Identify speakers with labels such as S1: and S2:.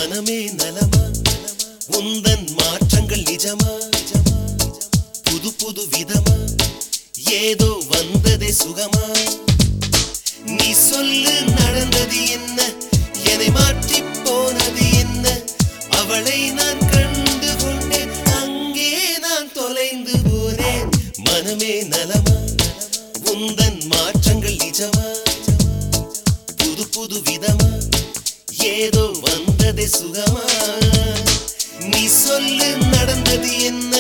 S1: மனமே நலமா உந்தன் மாற்றங்கள் நிஜமா புது புது விதமா ஏதோ வந்ததே சுகமா நீ சொல்லு நடந்தது என்ன என்னை மாற்றி போனது என்ன அவளை நான் கண்டு கொண்டேன் அங்கே நான் தொலைந்து போனேன் மனமே நலமா உந்தன் மாற்றங்கள் நிஜமா புது புது விதமா ஏதோ வந்ததே சுகமா நீ சொல்லு நடந்தது என்ன